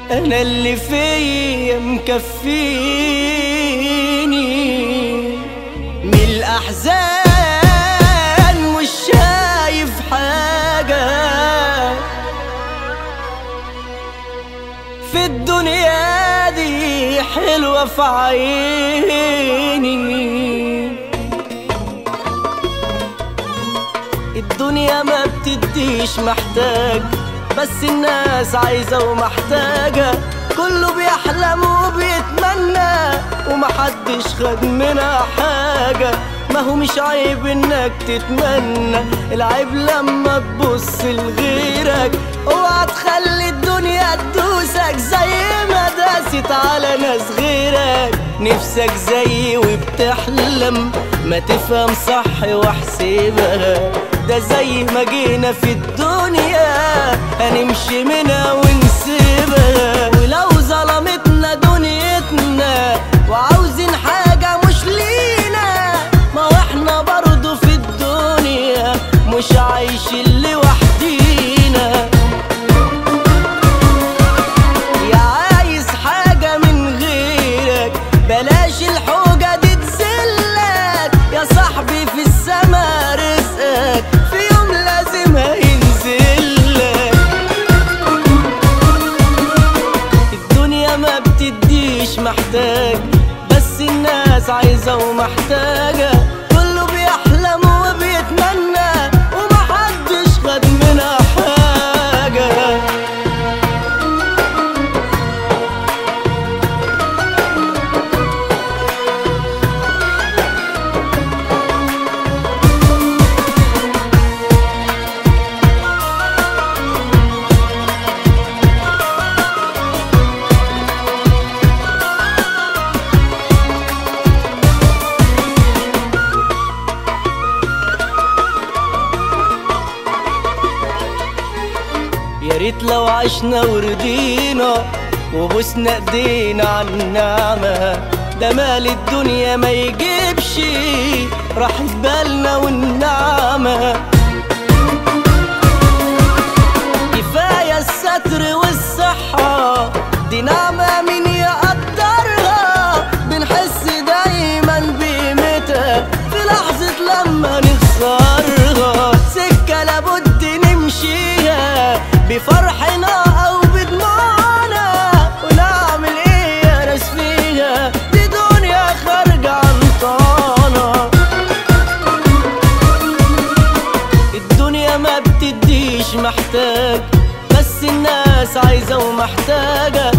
انا اللي فيا مكفيني من الاحزان مش شايف حاجه في الدنيا دي حلوه في عيني الدنيا ما بتديش محتاج بس الناس عايزة ومحتاجة كله بيحلم وبيتمنى ومحدش خد منها حاجة ما هو مش عيب انك تتمنى العيب لما تبص لغيرك اوعى تخلي الدنيا تدوسك زي ما داست على ناس غيرك نفسك زيي وبتحلم ما تفهم صح واحسبها ده زي ما جينا في الدنيا هنمشي منها ونسيبها ولو ظلمتنا دنيتنا وعاوزين حاجة مش لينا ما هو احنا برضو في الدنيا مش عايشين لوحدينا يا عايز حاجة من غيرك بلاش الحوجة دي تزلك يا صاحبي في السما رزقك في يوم لازم هينزلك الدنيا ما بتديش محتاج بس الناس عايزة ومحتاجة كله بيحلم وبيتمنى ومحدش خد منها حاجة يا ريت لو عشنا ورضينا وبوسنا ايدينا على النعمة ده مال الدنيا ما يجيبش راحة بالنا والنعمة كفاية الستر والصحة دي نعمة مين يقدرها بنحس دايما بقيمتها في لحظة لما نخسرها سكة لابد نمشيها بفرحنا أو بدموعنا ونعمل إيه يا ناس فيها دي دنيا خارجة عن طانا الدنيا ما بتديش محتاج بس الناس عايزة ومحتاجة